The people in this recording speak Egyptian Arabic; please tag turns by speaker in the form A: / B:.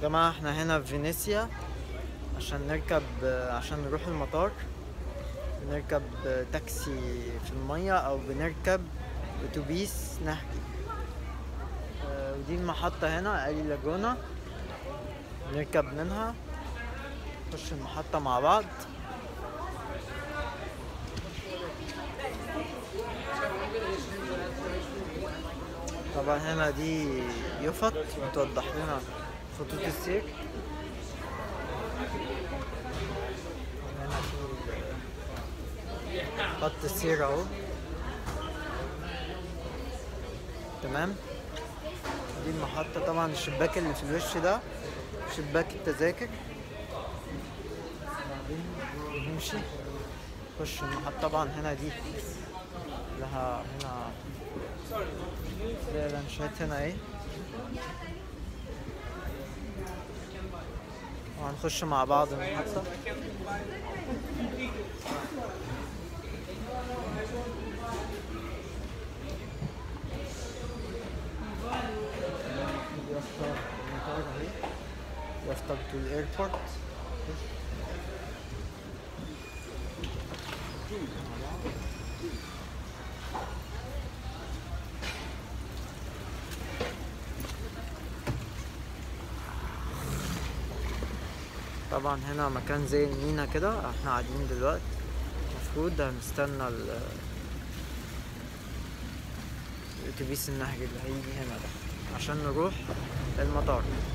A: جماعة احنا هنا في فينيسيا عشان نركب عشان نروح المطار بنركب تاكسي في المية أو بنركب أتوبيس نهري آه، ودي المحطة هنا ألي لاجونا نركب منها نخش المحطة مع بعض طبعا هنا دي يفط بتوضح لنا خطوط السير هنا في خط السير اهو تمام دي المحطة طبعا الشباك اللي في الوش ده شباك التذاكر بعدين نمشي نخش المحطة طبعا هنا دي لها هنا زي لانشات هنا ايه وهنخش مع بعض المحطة دي يافطة المطار اهي يافطة بتقول ايربورت طبعا هنا مكان زي المينا كده احنا قاعدين دلوقتي المفروض هنستنى ال الاتوبيس النهري اللي هيجي هنا ده عشان نروح المطار